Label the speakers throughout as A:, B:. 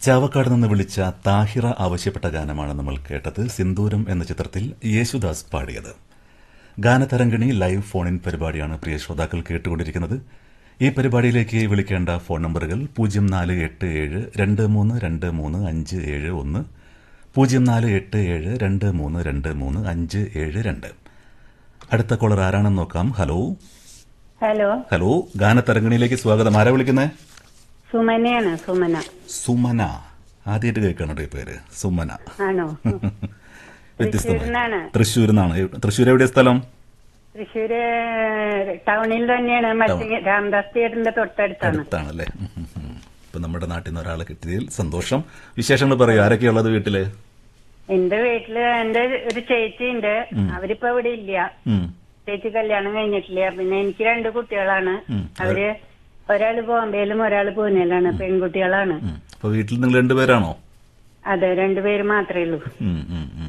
A: ചാവക്കാട് നിന്ന് വിളിച്ച താഹിറ ആവശ്യപ്പെട്ട ഗാനമാണ് നമ്മൾ കേട്ടത് സിന്ദൂരം എന്ന ചിത്രത്തിൽ യേശുദാസ് പാടിയത് ഗാനതരംഗിണി ലൈവ് ഫോണിൻ പരിപാടിയാണ് പ്രിയ ശ്രോതാക്കൾ കേട്ടുകൊണ്ടിരിക്കുന്നത് ഈ പരിപാടിയിലേക്ക് വിളിക്കേണ്ട ഫോൺ നമ്പറുകൾ പൂജ്യം നാല് എട്ട് ഏഴ് രണ്ട് മൂന്ന് രണ്ട് മൂന്ന് അഞ്ച് ഏഴ് ഒന്ന് പൂജ്യം നാല് എട്ട് ഏഴ് രണ്ട് മൂന്ന് രണ്ട് മൂന്ന് അഞ്ച് ഏഴ് രണ്ട് അടുത്ത കോളർ ആരാണെന്ന് നോക്കാം ഹലോ
B: ഹലോ
A: ഹലോ ഗാനതരംഗിണിയിലേക്ക് സ്വാഗതം ആരാ വിളിക്കുന്നത്
B: സുമനയാണ് സുമന
A: സുമന ആദ്യമായിട്ട് കേൾക്കണം ഈ പേര് സുമന
B: ആണോ
A: വ്യത്യസ്തമായി
B: തൃശ്ശൂരിന്നാണ്
A: തൃശ്ശൂരിൽ നിന്നാണ് തൃശ്ശൂർ എവിടെയ സ്ഥലം
B: തൃശ്ശൂര് ടൗണിൽ തന്നെയാണ് മറ്റേ രാംദാസ് തിയേറ്ററിന്റെ തൊട്ടടുത്താണ്
A: അടുത്താണല്ലേ ഉം, ഉം, ഉം. ഇപ്പൊ നമ്മുടെ നാട്ടിൽ നിന്ന് ഒരാളെ കിട്ടിയതിൽ സന്തോഷം വിശേഷങ്ങൾ പറയൂ ആരൊക്കെയുള്ളത് വീട്ടില്
B: എന്റെ വീട്ടില് എന്റെ ഒരു ചേച്ചി ഉണ്ട് അവരിപ്പോ ഇവിടെ ഇല്ല
A: ഉം,
B: ചേച്ചി കല്യാണം കഴിഞ്ഞിട്ടില്ല പിന്നെ എനിക്ക് രണ്ട് കുട്ടികളാണ്
A: ഉം.
B: അവര് ഒരാള് ബോംബെയിലും ഒരാള് പൂനെയിലാണ് പെൺകുട്ടികളാണ്
A: ഉം. അപ്പൊ വീട്ടിൽ നിങ്ങൾ രണ്ടുപേരാണോ
B: അതെ രണ്ടുപേര് മാത്രമേ ഉള്ളൂ
A: ഉം, ഉം, ഉം.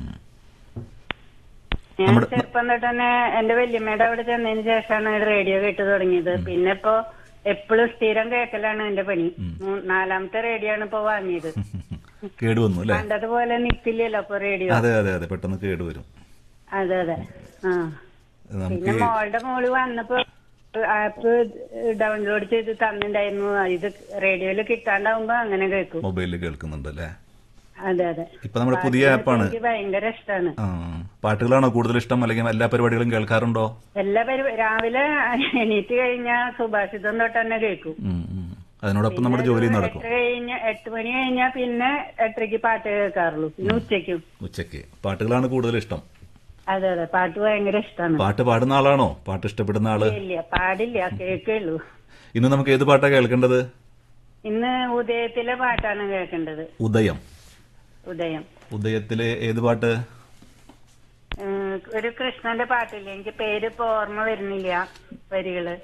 B: ഞാൻ
A: നമ്മുടെ-
B: ചെറുപ്പം തൊട്ട് തന്നെ എന്റെ വല്യമ്മയുടെ അവിടെ ചെന്നതിന് ശേഷമാണ് റേഡിയോ കേട്ട് തുടങ്ങിയത് പിന്നെ ഇപ്പോ എപ്പോഴും സ്ഥിരം കേൾക്കലാണ് എന്റെ പണി മൂ- നാലാമത്തെ റേഡിയോ ആണ് ഇപ്പൊ വാങ്ങിയത്
A: കേടുവന്നു അല്ലേ
B: പണ്ടതുപോലെ നിക്കില്ലല്ലോ ഇപ്പൊ റേഡിയോ
A: അതെ അതെ അതെ പെട്ടെന്ന് കേടുവരും
B: അതെ അതെ ആ
A: നമുക്ക്
B: പിന്നെ മോളുടെ മോള് വന്നപ്പോ ആപ്പ് ഡൗൺലോഡ് ചെയ്ത് തന്നിണ്ടായിരുന്നു ഇത് റേഡിയോയിൽ കിട്ടാണ്ടാവുമ്പോ അങ്ങനെ കേൾക്കും
A: മൊബൈലിൽ കേൾക്കുന്നുണ്ട് അല്ലേ
B: അതെ അതെ
A: ഇപ്പൊ നമ്മുടെ പുതിയ ആപ്പാണ്
B: എനിക്ക് ഭയങ്കര ഇഷ്ടമാണ്
A: ആ പാട്ടുകളാണോ കൂടുതൽ ഇഷ്ടം അല്ലെങ്കിൽ എല്ലാ പരിപാടികളും കേൾക്കാറുണ്ടോ
B: എല്ലാ പരി രാവിലെ എണീറ്റ് കഴിഞ്ഞാൽ സുഭാഷിതം തൊട്ട് തന്നെ കേൾക്കും
A: ഉം, ഉം. അതിനോടൊപ്പം നമ്മുടെ ജോലി നടക്കും
B: എട്ട് കഴിഞ്ഞ എട്ട് മണി കഴിഞ്ഞാൽ പിന്നെ എട്ടരയ്ക്ക് പാട്ട് കേൾക്കാറുള്ളൂ പിന്നെ ഉച്ചയ്ക്കും
A: ഉച്ചയ്ക്ക് പാട്ടുകളാണ് കൂടുതൽ ഇഷ്ടം
B: അതെ അതെ പാട്ട് ഭയങ്കര ഇഷ്ടമാണ്
A: പാട്ട് പാടുന്ന ആളാണോ പാട്ട് ഇഷ്ടപ്പെടുന്ന ആള്
B: ഇല്ല പാടില്ല കേൾക്കുള്ളൂ
A: ഇന്ന് നമുക്ക് ഏത് പാട്ടാ കേൾക്കേണ്ടത്
B: ഇന്ന് ഉദയത്തിലെ പാട്ടാണ് കേൾക്കേണ്ടത്
A: ഉദയം
B: ഉദയം
A: ഉദയത്തിലെ ഏത് പാട്ട്
B: ഉം, ഒരു കൃഷ്ണന്റെ പാട്ടില്ലേ എനിക്ക് പേര് ഇപ്പൊ ഓർമ്മ വരുന്നില്ല വരികള്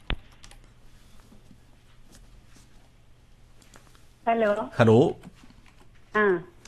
B: ഹലോ
A: ഹലോ
B: ആ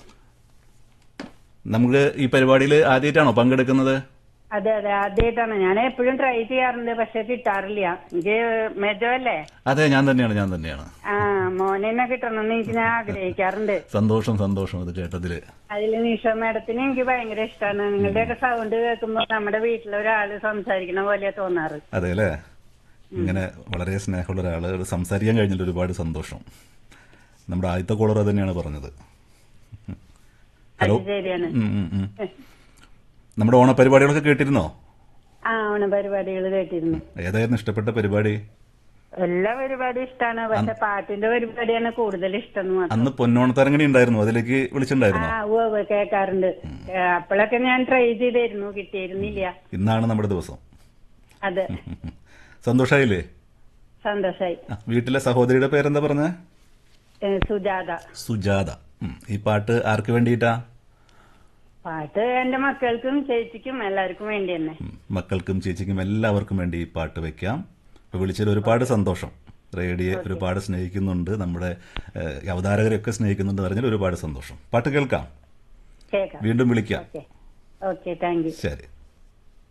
A: നമുക്ക് ഈ പരിപാടിയിൽ ആദ്യമായിട്ടാണോ പങ്കെടുക്കുന്നത്
B: അതെ അതെ ആദ്യമായിട്ടാണ് ഞാൻ എപ്പോഴും ട്രൈ ചെയ്യാറുണ്ട് പക്ഷെ കിട്ടാറില്ല എനിക്ക് മെജോ അല്ലേ
A: അതെ ഞാൻ തന്നെയാണ് ഞാൻ തന്നെയാണ്
B: ആ മോനെന്നെ കിട്ടണമെന്ന് എനിക്ക് ഞാൻ ആഗ്രഹിക്കാറുണ്ട്
A: സന്തോഷം സന്തോഷം ഇത് കേട്ടതില്
B: അതിൽ നിഷ മാഡത്തിന് എനിക്ക് ഭയങ്കര ഇഷ്ടമാണ് നിങ്ങളുടെയൊക്കെ സൗണ്ട് കേൾക്കുമ്പോൾ നമ്മുടെ വീട്ടിലെ ഒരാള് സംസാരിക്കണ പോലെ തോന്നാറ്
A: അതെ അല്ലേ ഇങ്ങനെ വളരെ സ്നേഹമുള്ള ഒരാള് സംസാരിക്കാൻ കഴിഞ്ഞിട്ട് ഒരുപാട് സന്തോഷം നമ്മുടെ ആദ്യത്തെ കോളർ അത് തന്നെയാണ് പറഞ്ഞത് ഹലോ
B: അത് ശരിയാണ്
A: ഉം, ഉം, ഉം. നമ്മുടെ ഓണപരിപാടികളൊക്കെ കേട്ടിരുന്നോ
B: ആ ഓണപരിപാടികൾ കേട്ടിരുന്നു
A: ഏതായിരുന്നു ഇഷ്ടപ്പെട്ട പരിപാടി
B: എല്ലാ പരിപാടിയും ഇഷ്ടമാണ് പക്ഷെ പാട്ടിന്റെ പരിപാടിയാണ് കൂടുതൽ ഇഷ്ടം എന്ന് മാത്രം
A: അന്ന് പൊന്നോണത്തരങ്ങണി ഉണ്ടായിരുന്നു അതിലേക്ക്
B: ആ
A: വിളിച്ചിട്ടുണ്ടായിരുന്നോ
B: ഉവ്വ് ഉവ്വ് കേൾക്കാറുണ്ട് ഏ, അപ്പോഴൊക്കെ ഞാൻ ട്രൈ ചെയ്തായിരുന്നു കിട്ടിയിരുന്നില്ല
A: ഇന്നാണ് നമ്മുടെ ദിവസം
B: അതെ
A: സന്തോഷായില്ലേ
B: സന്തോഷായി
A: ആ, വീട്ടിലെ സഹോദരിയുടെ പേരെന്താ പറഞ്ഞ
B: ഏ, സുജാത
A: സുജാത ഉം. ഈ പാട്ട് ആർക്ക് വേണ്ടിയിട്ടാ
B: പാട്ട് എന്റെ മക്കൾക്കും ചേച്ചിക്കും എല്ലാവർക്കും വേണ്ടി തന്നെ
A: ഉം. മക്കൾക്കും ചേച്ചിക്കും എല്ലാവർക്കും വേണ്ടി ഈ പാട്ട് വെക്കാം ഇപ്പൊ വിളിച്ചതിൽ ഒരുപാട് സന്തോഷം റേഡിയോ ഒരുപാട് സ്നേഹിക്കുന്നുണ്ട് നമ്മുടെ ഏഹ്, അവതാരകരെയൊക്കെ സ്നേഹിക്കുന്നുണ്ട് പറഞ്ഞാൽ ഒരുപാട് സന്തോഷം പാട്ട് കേൾക്കാം
B: കേൾക്കാം
A: വീണ്ടും വിളിക്കാം
B: ഓക്കെ ഓക്കെ താങ്ക് യു
A: ശരി